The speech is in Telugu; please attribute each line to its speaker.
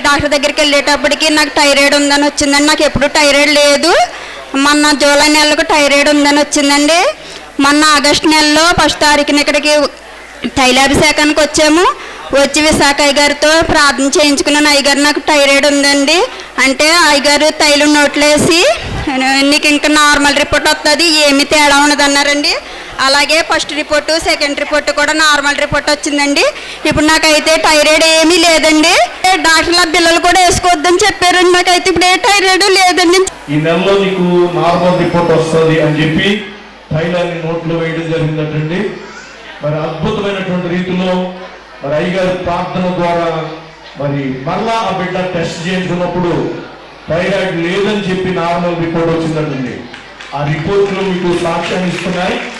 Speaker 1: డాక్టర్ దగ్గరికి వెళ్ళేటప్పటికి నాకు థైరాయిడ్ ఉందని వచ్చిందండి నాకు ఎప్పుడు థైరాయిడ్ లేదు మొన్న జూలై నెలకు థైరాయిడ్ ఉందని వచ్చిందండి మొన్న ఆగస్ట్ నెలలో ఫస్ట్ తారీఖున ఇక్కడికి తైలాభిషేకానికి వచ్చాము వచ్చి విశాఖ అయ్యగారితో ప్రార్థన చేయించుకున్నాను అయ్యగారు నాకు థైరాయిడ్ ఉందండి అంటే అయ్యగారు తైలం నోట్లేసి నీకు ఇంకా నార్మల్ రిపోర్ట్ వస్తుంది ఏమి తేడా ఉండదు అన్నారండి అలాగే ఫస్ట్ రిపోర్టు సెకండ్ రిపోర్ట్ కూడా నార్మల్ రిపోర్ట్ వచ్చిందండి ఇప్పుడు నాకైతే థైరాయిడ్ ఏమీ లేదండి డాక్టర్ల బిల్లలు కూడా వేసుకోవద్దని చెప్పారండి నాకైతే ఇప్పుడు ఏ థైరాయిడ్ లేదండి
Speaker 2: ఈ నెలలో నీకు నార్మల్ రిపోర్ట్ వస్తుంది అని చెప్పి థైలాన్ని నోట్లో వేయడం జరిగిందటండి మరి అద్భుతమైనటువంటి రీతిలో మరి అయ్యగారి ప్రార్థన ద్వారా మరి మళ్ళా ఆ బిడ్డ టెస్ట్ చేయించుకున్నప్పుడు థైరాయిడ్ లేదని చెప్పి నార్మల్ రిపోర్ట్ వచ్చిందండి ఆ రిపోర్ట్లు మీకు సాక్ష్యాన్ని ఇస్తున్నాయి